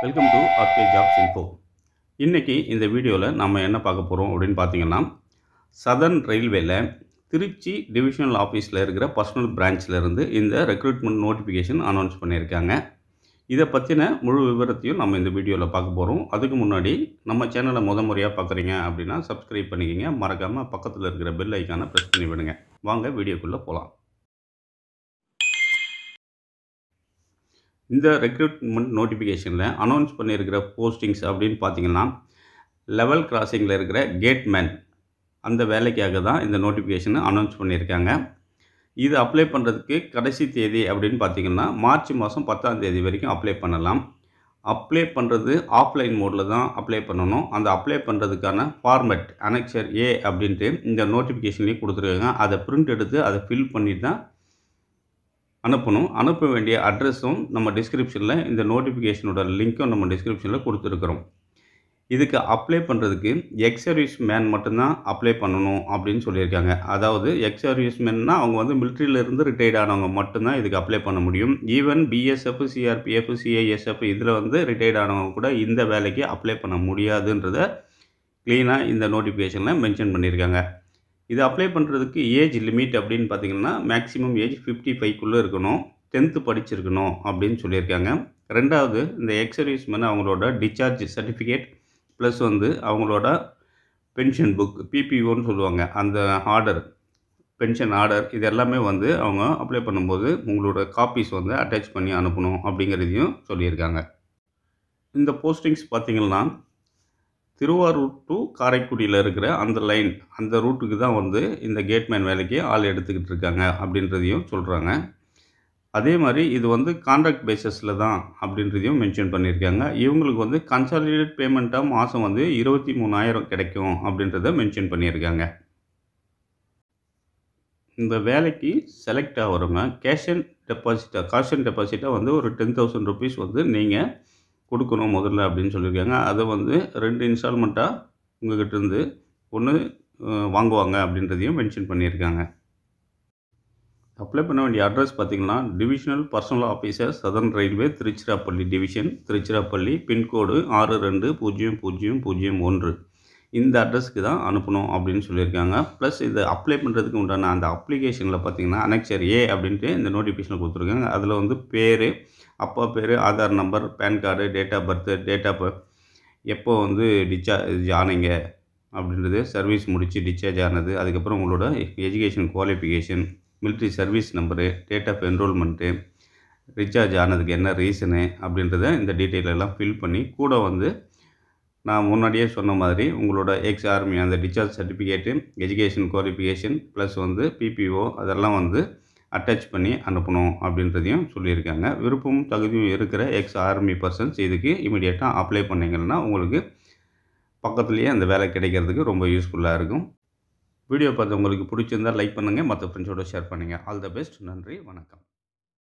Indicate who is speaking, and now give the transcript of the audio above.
Speaker 1: welcome to RK jobs info இன்றைக்கி இந்த வீடியோவில் நம்ம என்ன பார்க்க போகிறோம் அப்படின்னு பார்த்தீங்கன்னா சதர்ன் ரயில்வேல திருச்சி டிவிஷனல் ஆஃபீஸில் இருக்கிற பர்சனல் பிரான்ச்சில் இருந்து இந்த ரெக்ரூட்மெண்ட் நோட்டிஃபிகேஷன் அனௌன்ஸ் பண்ணியிருக்காங்க இதை பற்றின முழு விவரத்தையும் நம்ம இந்த வீடியோவில் பார்க்க போகிறோம் அதுக்கு முன்னாடி நம்ம சேனலை முத முறையாக பார்க்குறீங்க அப்படின்னா சப்ஸ்கிரைப் பண்ணிக்கோங்க மறக்காமல் பக்கத்தில் இருக்கிற பெல் ஐக்கானை ப்ரெஸ் பண்ணி விடுங்க வாங்க வீடியோக்குள்ளே போகலாம் இந்த ரெக்ரூட்மெண்ட் நோட்டிஃபிகேஷனில் அனௌன்ஸ் பண்ணியிருக்கிற போஸ்டிங்ஸ் அப்படின்னு பார்த்தீங்கன்னா லெவல் கிராசிங்கில் இருக்கிற கேட்மேன் அந்த வேலைக்காக தான் இந்த நோட்டிஃபிகேஷனை அனௌன்ஸ் பண்ணியிருக்காங்க இது அப்ளை பண்ணுறதுக்கு கடைசி தேதி அப்படின்னு பார்த்தீங்கன்னா மார்ச் மாதம் பத்தாம் தேதி வரைக்கும் அப்ளை பண்ணலாம் அப்ளை பண்ணுறது ஆஃப்லைன் மோடில் தான் அப்ளை பண்ணணும் அந்த அப்ளை பண்ணுறதுக்கான ஃபார்மெட் அனெக்சர் ஏ அப்படின்ட்டு இந்த நோட்டிஃபிகேஷன்லேயே கொடுத்துருக்காங்க அதை பிரிண்ட் எடுத்து அதை ஃபில் பண்ணி தான் அனுப்பணும் அனுப்ப வேண்டிய அட்ரஸும் நம்ம டிஸ்கிரிப்ஷனில் இந்த நோட்டிஃபிகேஷனோட லிங்க்கும் நம்ம டிஸ்கிரிப்ஷனில் கொடுத்துருக்குறோம் இதுக்கு அப்ளை பண்ணுறதுக்கு எக்ஸ் சர்வீஸ் மேன் மட்டும்தான் அப்ளை பண்ணணும் அப்படின்னு சொல்லியிருக்காங்க அதாவது எக்ஸ் சர்வீஸ் மேன்னா அவங்க வந்து மிலிட்ரியிலேருந்து ரிட்டையர்ட் ஆனவங்க மட்டும்தான் இதுக்கு அப்ளை பண்ண முடியும் ஈவன் பிஎஸ்எஃப் சிஆர்பிஎஃப் சிஐஎஸ்எஃப் இதில் வந்து ரிட்டையர்ட் ஆனவங்க கூட இந்த வேலைக்கு அப்ளை பண்ண முடியாதுன்றத க்ளீனாக இந்த நோட்டிஃபிகேஷனில் மென்ஷன் பண்ணியிருக்காங்க இது அப்ளை பண்ணுறதுக்கு ஏஜ் லிமிட் அப்படின்னு பார்த்தீங்கன்னா மேக்ஸிமம் ஏஜ் ஃபிஃப்டி ஃபைவ்க்குள்ளே இருக்கணும் டென்த்து படிச்சிருக்கணும் அப்படின்னு சொல்லியிருக்காங்க ரெண்டாவது இந்த எக்ஸ் சர்வீஸ்மேன் அவங்களோட டிஸ்சார்ஜ் சர்டிஃபிகேட் ப்ளஸ் வந்து அவங்களோட பென்ஷன் புக் பிபிஓன்னு சொல்லுவாங்க அந்த ஆர்டர் பென்ஷன் ஆர்டர் இது எல்லாமே வந்து அவங்க அப்ளை பண்ணும்போது உங்களோட காப்பீஸ் வந்து அட்டாச் பண்ணி அனுப்பணும் அப்படிங்கிறதையும் சொல்லியிருக்காங்க இந்த போஸ்டிங்ஸ் பார்த்திங்கன்னா திருவாரூர் டு காரைக்குடியில் இருக்கிற அந்த லைன் அந்த ரூட்டுக்கு தான் வந்து இந்த கேட்மேன் வேலைக்கு ஆள் எடுத்துக்கிட்டு இருக்காங்க அப்படின்றதையும் சொல்கிறாங்க அதே மாதிரி இது வந்து கான்ட்ராக்ட் பேசிஸில் தான் அப்படின்றதையும் மென்ஷன் பண்ணியிருக்காங்க இவங்களுக்கு வந்து கன்சாலிடேட் பேமெண்ட்டாக மாதம் வந்து இருபத்தி மூணாயிரம் கிடைக்கும் அப்படின்றத மென்ஷன் பண்ணியிருக்காங்க இந்த வேலைக்கு செலக்ட் ஆகிறவங்க கேஷ் அண்ட் டெபாசிட்டாக காஷ் அண்ட் டெபாசிட்டாக வந்து ஒரு டென் தௌசண்ட் ருபீஸ் வந்து நீங்கள் கொடுக்கணும் முதல்ல அப்படின்னு சொல்லியிருக்காங்க அதை வந்து ரெண்டு இன்ஸ்டால்மெண்ட்டாக உங்கள்கிட்ட இருந்து ஒன்று வாங்குவாங்க அப்படின்றதையும் மென்ஷன் பண்ணியிருக்காங்க அப்ளை பண்ண வேண்டிய அட்ரஸ் பார்த்திங்கன்னா divisional personnel officer southern railway Tiruchirappalli division Tiruchirappalli pin code ஆறு ரெண்டு பூஜ்ஜியம் பூஜ்ஜியம் பூஜ்ஜியம் ஒன்று இந்த அட்ரஸ்க்கு தான் அனுப்பணும் அப்படின்னு சொல்லியிருக்காங்க ப்ளஸ் இது அப்ளை பண்ணுறதுக்கு உண்டான அந்த அப்ளிகேஷனில் பார்த்திங்கன்னா அனெக்சர் ஏ அப்படின்ட்டு இந்த நோட்டிஃபிகேஷனில் கொடுத்துருக்காங்க அதில் வந்து பேர் அப்பா பேர் Aadhaar number PAN card date of birth date of எப்போ வந்து டிஸ்சார்ஜ் ஆனீங்க அப்படின்றது சர்வீஸ் முடித்து டிஸ்சார்ஜ் ஆனது அதுக்கப்புறம் உங்களோட education qualification military service number date of enrollment recharge ஆனதுக்கு என்ன ரீசனு அப்படின்றத இந்த டீட்டெயில் எல்லாம் ஃபில் பண்ணி கூட வந்து நான் முன்னாடியே சொன்ன மாதிரி உங்களோட எக்ஸ் ஆர்மி அந்த discharge certificate education qualification plus வந்து பிபிஓ அதெல்லாம் வந்து அட்டாச் பண்ணி அனுப்பணும் அப்படின்றதையும் சொல்லியிருக்காங்க விருப்பமும் தகுதியும் இருக்கிற எக்ஸ் ஆர்மி பர்சன்ஸ் இதுக்கு இமீடியட்டாக அப்ளை பண்ணிங்கன்னா உங்களுக்கு பக்கத்துலேயே அந்த வேலை கிடைக்கிறதுக்கு ரொம்ப யூஸ்ஃபுல்லாக இருக்கும் வீடியோ பார்த்து உங்களுக்கு பிடிச்சிருந்தால் லைக் பண்ணுங்கள் மற்ற ஃப்ரெண்ட்ஸோட ஷேர் பண்ணுங்கள் ஆல் த பெஸ்ட் நன்றி வணக்கம்